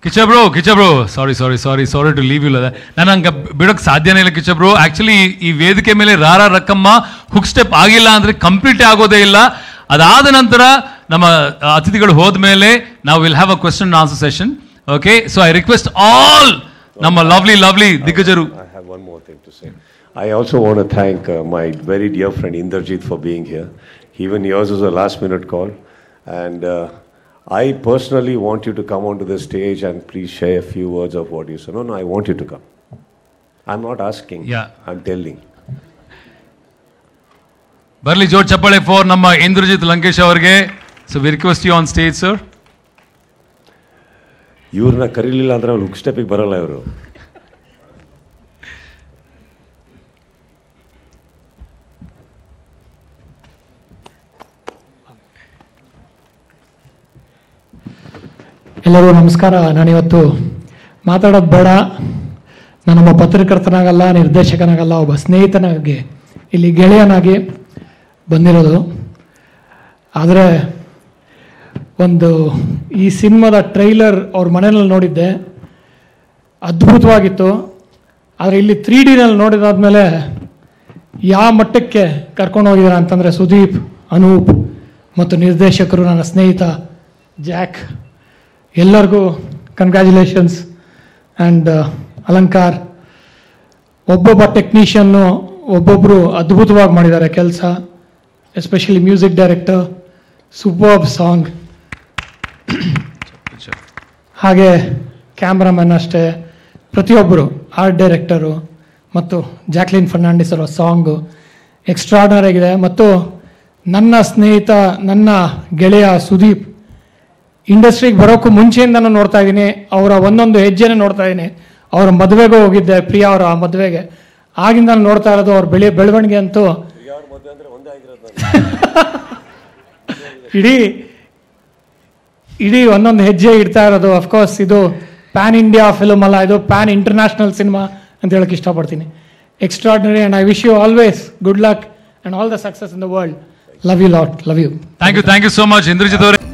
ಕಿಚ bro Kicha bro sorry sorry sorry sorry to leave ಇಲ್ಲ ನಾನು ಹಂಗೆ ಬಿಡೋಕ್ಕೆ ಸಾಧ್ಯನೇ ಇಲ್ಲ ಕಿಚ ಬ್ರೋ ಆ್ಯಕ್ಚುಲಿ ಈ ವೇದಿಕೆ ಮೇಲೆ ರಾರ ರಕ್ಕಮ್ಮ ಹುಕ್ ಸ್ಟೆಪ್ ಆಗಿಲ್ಲ ಅಂದರೆ ಕಂಪ್ಲೀಟ್ ಆಗೋದೇ ಇಲ್ಲ ಅದಾದ ನಂತರ ನಮ್ಮ ಅತಿಥಿಗಳು ಹೋದ್ಮೇಲೆ ನಾವು will have a question answer session okay so I request all ನಮ್ಮ ಲವ್ಲಿ ಲವ್ಲಿ ದಿಗ್ಗಜರು I have one more thing to say. I also want to thank uh, my very dear friend Inderjit for being here. Even yours was a last minute call. And uh, I personally want you to come onto the stage and please share a few words of what you said. No, no, I want you to come. I'm not asking. Yeah. I'm telling. ಬರಲಿ ಜೋಡ್ ಚಪ್ಪಾಳೆ four ನಮ್ಮ ಇಂದ್ರಜಿತ್ ಲಂಕೇಶ್ ಅವರಿಗೆ so we request you on stage sir ಇವ್ರನ್ನ ಕರೀಲಿಲ್ಲ ಅಂದ್ರೆ ಅವ್ರು hook ಸ್ಟೆಪಿಗೆ ಬರಲ್ಲ ಇವರು ಎಲ್ಲರಿಗೂ ನಮಸ್ಕಾರ ನಾನಿವತ್ತು ಮಾತಾಡೋದು ಬೇಡ ನಾನೊಬ್ಬ ಪತ್ರಕರ್ತನಾಗಲ್ಲ ನಿರ್ದೇಶಕನಾಗಲ್ಲ ಒಬ್ಬ ಸ್ನೇಹಿತನಾಗಿ ಇಲ್ಲಿ ಗೆಳೆಯನಾಗಿ ಬಂದಿರೋದು ಆದರೆ ಒಂದು ಈ ಸಿನಿಮಾದ ಟ್ರೈಲರ್ ಅವ್ರ ಮನೆಯಲ್ಲಿ ನೋಡಿದ್ದೆ ಅದ್ಭುತವಾಗಿತ್ತು ಆದರೆ ಇಲ್ಲಿ ತ್ರೀ ಡಿನಲ್ಲಿ ನೋಡಿದಾದ್ಮೇಲೆ ಯಾವ ಮಟ್ಟಕ್ಕೆ ಕರ್ಕೊಂಡು ಹೋಗಿದ್ದಾರೆ ಅಂತಂದರೆ ಸುದೀಪ್ ಅನೂಪ್ ಮತ್ತು ನಿರ್ದೇಶಕರು ನನ್ನ ಸ್ನೇಹಿತ ಜಾಕ್ ಎಲ್ಲರಿಗೂ ಕಂಗ್ರ್ಯಾಚುಲೇಷನ್ಸ್ ಆ್ಯಂಡ್ ಅಲಂಕಾರ್ ಒಬ್ಬೊಬ್ಬ ಟೆಕ್ನಿಷಿಯನ್ನು ಒಬ್ಬೊಬ್ಬರು ಅದ್ಭುತವಾಗಿ ಮಾಡಿದ್ದಾರೆ ಕೆಲಸ especially music director superb song ಹಾಗೆ ಕ್ಯಾಮ್ರಾಮನ್ ಅಷ್ಟೇ ಪ್ರತಿಯೊಬ್ಬರು ಆರ್ಟ್ ಡೈರೆಕ್ಟರು ಮತ್ತು ಜಾಕ್ಲಿನ್ ಫರ್ನಾಂಡಿಸ್ ಅವರ ಸಾಂಗು ಎಕ್ಸ್ಟ್ರಾರ್ಡನರಿ ಆಗಿದೆ ಮತ್ತು ನನ್ನ ಸ್ನೇಹಿತ ನನ್ನ ಗೆಳೆಯ ಸುದೀಪ್ ಇಂಡಸ್ಟ್ರಿಗೆ ಬರೋಕ್ಕೂ ಮುಂಚೆಯಿಂದನೂ ನೋಡ್ತಾ ಇದ್ದೀನಿ ಅವರ ಒಂದೊಂದು ಹೆಜ್ಜೆನೇ ನೋಡ್ತಾ ಇದ್ದೀನಿ ಅವರ ಮದುವೆಗೂ ಹೋಗಿದ್ದೆ ಪ್ರಿಯಾ ಅವರ ಮದುವೆಗೆ ಆಗಿಂದ ನಾನು ನೋಡ್ತಾ ಇರೋದು ಅವ್ರ ಬೆಳೆ ಬೆಳವಣಿಗೆ ಅಂತೂ ಇಡೀ ಇಡೀ ಒಂದೊಂದು ಹೆಜ್ಜೆ ಇಡ್ತಾ ಇರೋದು ಅಫ್ಕೋರ್ಸ್ ಇದು ಪ್ಯಾನ್ ಇಂಡಿಯಾ ಫಿಲ್ಮ್ ಅಲ್ಲ ಇದು ಪ್ಯಾನ್ ಇಂಟರ್ನ್ಯಾಷನಲ್ ಸಿನಿಮಾ ಅಂತ ಹೇಳಕ್ಕೆ ಇಷ್ಟಪಡ್ತೀನಿ extraordinary and I wish you always good luck and all the success in the world love you lot love you thank you thank you so much Indrajit ಅವರೇ